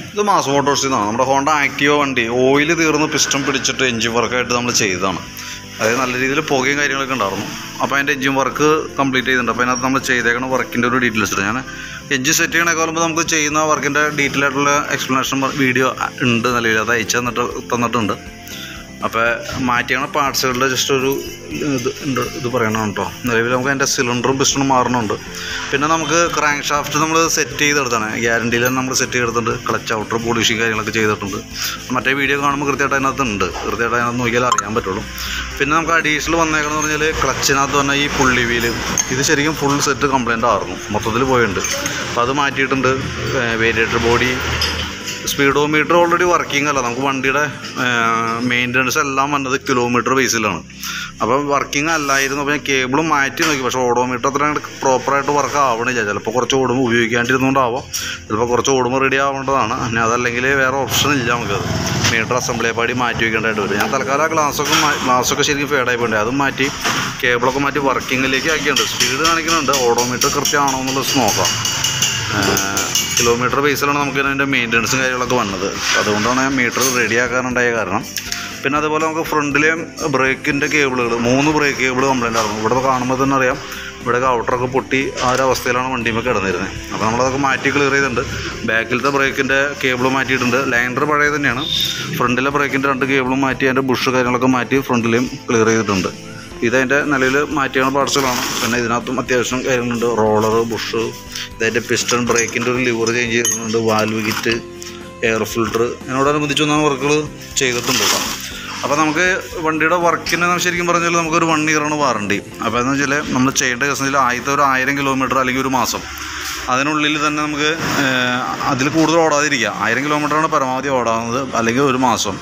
ഇത് മാസ് മോട്ടോഴ്സിൽ നിന്നാണ് നമ്മുടെ ഹോണ്ട ആക്റ്റീവ വണ്ടി ഓയിൽ തീർന്ന് പിസ്റ്റം പിടിച്ചിട്ട് എഞ്ചിൻ വർക്കായിട്ട് നമ്മൾ ചെയ്തതാണ് അതായത് നല്ല രീതിയിൽ പുകയും കാര്യങ്ങളൊക്കെ ഉണ്ടായിരുന്നു അപ്പോൾ അതിൻ്റെ എഞ്ചിൻ വർക്ക് കംപ്ലീറ്റ് ചെയ്തിട്ടുണ്ട് അപ്പോൾ അതിനകത്ത് നമ്മൾ ചെയ്തേക്കണ വർക്കിൻ്റെ ഒരു ഡീറ്റെയിൽസ് ഇട്ട് ഞാൻ എഞ്ചിൻ സെറ്റ് ചെയ്യണേക്കാൾ മുമ്പ് നമുക്ക് ചെയ്യുന്ന വർക്കിൻ്റെ ഡീറ്റെയിൽ ആയിട്ടുള്ള എക്സ്പ്ലനേഷൻ വീഡിയോ ഉണ്ട് നിലവിൽ അത് അയച്ചു തന്നിട്ട് തന്നിട്ടുണ്ട് അപ്പോൾ മാറ്റിയാണ് പാർട്സുകളുടെ ജസ്റ്റ് ഒരു ഇത് ഉണ്ട് ഇത് പറയണം കേട്ടോ നിലവിൽ നമുക്ക് അതിൻ്റെ സിലിണ്ടറും പിസ്റ്റണും മാറണമുണ്ട് പിന്നെ നമുക്ക് ക്രാങ്ക് ഷാഫ്റ്റ് നമ്മൾ സെറ്റ് ചെയ്തെടുത്താണ് ഗ്യാരണ്ടിയിൽ തന്നെ നമ്മൾ സെറ്റ് ചെയ്തെടുത്തിട്ടുണ്ട് ക്ലച്ച് ഔട്ടർ പോളിഷിങ് കാര്യങ്ങളൊക്കെ ചെയ്തിട്ടുണ്ട് മറ്റേ വീഡിയോ കാണുമ്പോൾ കൃത്യമായിട്ട് അതിനകത്ത് ഉണ്ട് കൃത്യമായിട്ട് അതിനകത്ത് നോക്കിയാൽ അറിയാൻ പറ്റുള്ളൂ പിന്നെ നമുക്ക് അഡീഷണൽ വന്നേക്കണമെന്ന് പറഞ്ഞാൽ ക്ലച്ചിനകത്ത് തന്നെ ഈ പുള്ളി വീല് ഇത് ശരിക്കും ഫുൾ സെറ്റ് കംപ്ലൈൻ്റ് ആയിരുന്നു മൊത്തത്തിൽ പോയിട്ടുണ്ട് അപ്പോൾ അത് മാറ്റിയിട്ടുണ്ട് variator body speedometer already working അല്ല നമുക്ക് വണ്ടിയുടെ മെയിൻ്റനൻസ് എല്ലാം വന്നത് കിലോമീറ്റർ ബേസിലാണ് അപ്പം വർക്കിംഗ് അല്ലായിരുന്നു അപ്പോൾ ഞാൻ കേബിൾ മാറ്റി നോക്കി പക്ഷേ ഓഡോമീറ്റർ അത്ര പ്രോപ്പറായിട്ട് വർക്ക് ആവണില്ല ചിലപ്പോൾ കുറച്ച് ഓടുമ്പോൾ ഉപയോഗിക്കാണ്ടിരുന്നുകൊണ്ടാവാം ചിലപ്പോൾ കുറച്ച് ഓടുമ്പോൾ റെഡി ആവേണ്ടതാണ് പിന്നെ അതല്ലെങ്കിൽ വേറെ ഓപ്ഷൻ ഇല്ല നമുക്കത് മീറ്റർ അസംബ്ലി പാടി മാറ്റി വെക്കേണ്ടതായിട്ട് വരും ഞാൻ തൽക്കാലം ആ ഗ്ലാസ്സൊക്കെ ഗ്ലാസ്സൊക്കെ ശരിക്കും ഫേഡായി പോയിട്ടുണ്ട് അതും മാറ്റി കേബിളൊക്കെ മാറ്റി വർക്കിങ്ങിലേക്ക് ആക്കിയിട്ടുണ്ട് സ്പീഡ് കാണിക്കുന്നുണ്ട് ഓഡോമീറ്റർ കൃത്യമാണോ എന്നുള്ളത് നോക്കാം കിലോമീറ്റർ ബേസിലാണ് നമുക്ക് അതിൻ്റെ മെയിൻ്റനൻസും കാര്യങ്ങളൊക്കെ വന്നത് അതുകൊണ്ടാണ് ഞാൻ മീറ്റർ റെഡിയാക്കാനുണ്ടായ കാരണം പിന്നെ അതുപോലെ നമുക്ക് ഫ്രണ്ടിലെയും ബ്രേക്കിൻ്റെ കേബിളുകൾ മൂന്ന് ബ്രേക്ക് കേബിൾ കംപ്ലൈൻ്റ് ആയിരുന്നു ഇവിടെ കാണുമ്പോൾ തന്നെ അറിയാം ഇവിടെ ഔട്ടറൊക്കെ പൊട്ടി ആ ഒരു അവസ്ഥയിലാണ് വണ്ടിയുമ്പോൾ കിടന്നിരുന്നത് അപ്പോൾ നമ്മളതൊക്കെ മാറ്റി ക്ലിയർ ചെയ്തിട്ടുണ്ട് ബാക്കിലത്തെ ബ്രേക്കിൻ്റെ കേബിൾ മാറ്റിയിട്ടുണ്ട് ലൈൻഡർ പഴയ തന്നെയാണ് ഫ്രണ്ടിലെ ബ്രേക്കിൻ്റെ രണ്ട് കേബിളും മാറ്റി അതിൻ്റെ ബുഷ് കാര്യങ്ങളൊക്കെ മാറ്റി ഫ്രണ്ടിലെയും ക്ലിയർ ചെയ്തിട്ടുണ്ട് ഇതതിൻ്റെ നിലവിൽ മാറ്റിയാണ് പാർട്സുകളാണ് പിന്നെ ഇതിനകത്തും അത്യാവശ്യം കാര്യങ്ങളുണ്ട് റോളർ ബുഷ് ഇതതിൻ്റെ പിസ്റ്റൺ ബ്രേക്കിൻ്റെ ഒരു ലിവർ ചേഞ്ച് ചെയ്തിട്ടുണ്ട് വാൽവ് കിറ്റ് എയർ ഫിൽട്ടർ ഇതിനോടനുബന്ധിച്ച് ഒന്നാണ് വർക്കുകൾ ചെയ്തിട്ടുണ്ട് കേട്ടോ അപ്പോൾ നമുക്ക് വണ്ടിയുടെ വർക്കിന് ശരിക്കും പറഞ്ഞാൽ നമുക്കൊരു വൺ ഇയറാണ് വാറണ്ടി അപ്പോൾ എന്ന് വെച്ചാൽ നമ്മൾ ചെയ്യേണ്ട കേസ് വെച്ചാൽ ആദ്യത്തെ ഒരു ആയിരം കിലോമീറ്റർ അല്ലെങ്കിൽ ഒരു മാസം അതിനുള്ളിൽ തന്നെ നമുക്ക് അതിൽ കൂടുതൽ ഓടാതിരിക്കുക ആയിരം കിലോമീറ്ററാണ് പരമാവധി ഓടാവുന്നത് അല്ലെങ്കിൽ ഒരു മാസം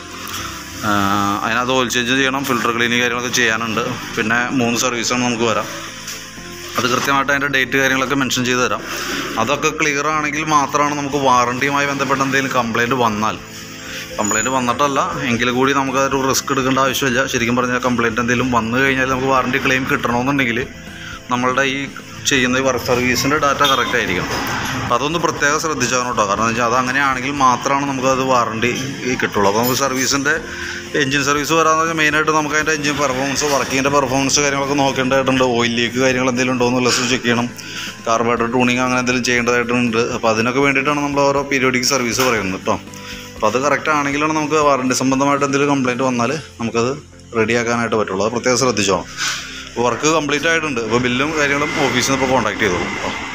ആഹ് അതിനകത്ത് ഓയിൽ ചേഞ്ച് ചെയ്യണം ഫിൽട്ടർ ക്ലീനിങ് കാര്യങ്ങളൊക്കെ ചെയ്യാനുണ്ട് പിന്നെ മൂന്ന് സർവീസാണ് നമുക്ക് വരാം അത് കൃത്യമായിട്ട് അതിൻ്റെ ഡേറ്റ് കാര്യങ്ങളൊക്കെ മെൻഷൻ ചെയ്ത് തരാം അതൊക്കെ ക്ലിയർ ആണെങ്കിൽ മാത്രമാണ് നമുക്ക് വാറണ്ടിയുമായി ബന്ധപ്പെട്ട എന്തെങ്കിലും കംപ്ലയിൻറ്റ് വന്നാൽ കംപ്ലയിൻറ്റ് വന്നിട്ടല്ല എങ്കിൽ കൂടി നമുക്ക് അതൊരു റിസ്ക് എടുക്കേണ്ട ആവശ്യമില്ല ശരിക്കും പറഞ്ഞാൽ കംപ്ലയിൻറ്റ് എന്തെങ്കിലും വന്നു കഴിഞ്ഞാൽ നമുക്ക് വാറണ്ടി ക്ലെയിം കിട്ടണമെന്നുണ്ടെങ്കിൽ നമ്മളുടെ ഈ ചെയ്യുന്ന ഈ വർക്ക് സർവീസിൻ്റെ ഡാറ്റ കറക്റ്റ് ആയിരിക്കണം അപ്പോൾ അതൊന്ന് പ്രത്യേകം ശ്രദ്ധിച്ചാൽ കേട്ടോ കാരണം എന്ന് വെച്ചാൽ അത് അങ്ങനെയാണെങ്കിൽ മാത്രമാണ് നമുക്കത് വാറണ്ടി കിട്ടുള്ളൂ അപ്പോൾ നമുക്ക് സർവീസിൻ്റെ എഞ്ചിൻ സർവീസ് വരാമെന്ന് പറഞ്ഞാൽ മെയിനായിട്ട് നമുക്ക് അതിൻ്റെ എഞ്ചിൻ പെർഫോമൻസ് വർക്കിങ്ങിൻ്റെ പെർഫോമൻസ് കാര്യങ്ങളൊക്കെ നോക്കേണ്ടതായിട്ടുണ്ട് ഓയിൽ ലീക്ക് കാര്യങ്ങൾ എന്തെങ്കിലും ഉണ്ടോ എന്നുള്ളത് ചെക്ക് ചെയ്യണം കാർബറേറ്റർ ട്യൂണിങ് അങ്ങനെ എന്തെങ്കിലും ചെയ്യേണ്ടതായിട്ടുണ്ട് അപ്പോൾ അതിനൊക്കെ വേണ്ടിയിട്ടാണ് നമ്മൾ ഓരോ പീരിയോഡിക് സർവീസ് പറയുന്നത് കേട്ടോ അപ്പോൾ അത് കറക്റ്റ് ആണെങ്കിലാണ് നമുക്ക് വാറണ്ടി സംബന്ധമായിട്ട് എന്തെങ്കിലും കംപ്ലയിൻറ്റ് വന്നാൽ നമുക്കത് റെഡിയാക്കാനായിട്ട് പറ്റുള്ളൂ അത് പ്രത്യേകം ശ്രദ്ധിച്ചോണം വർക്ക് കംപ്ലീറ്റ് ആയിട്ടുണ്ട് ഇപ്പോൾ ബില്ലും കാര്യങ്ങളും ഓഫീസിൽ നിന്ന് ഇപ്പോൾ കോൺടാക്ട് ചെയ്തോളൂ കേട്ടോ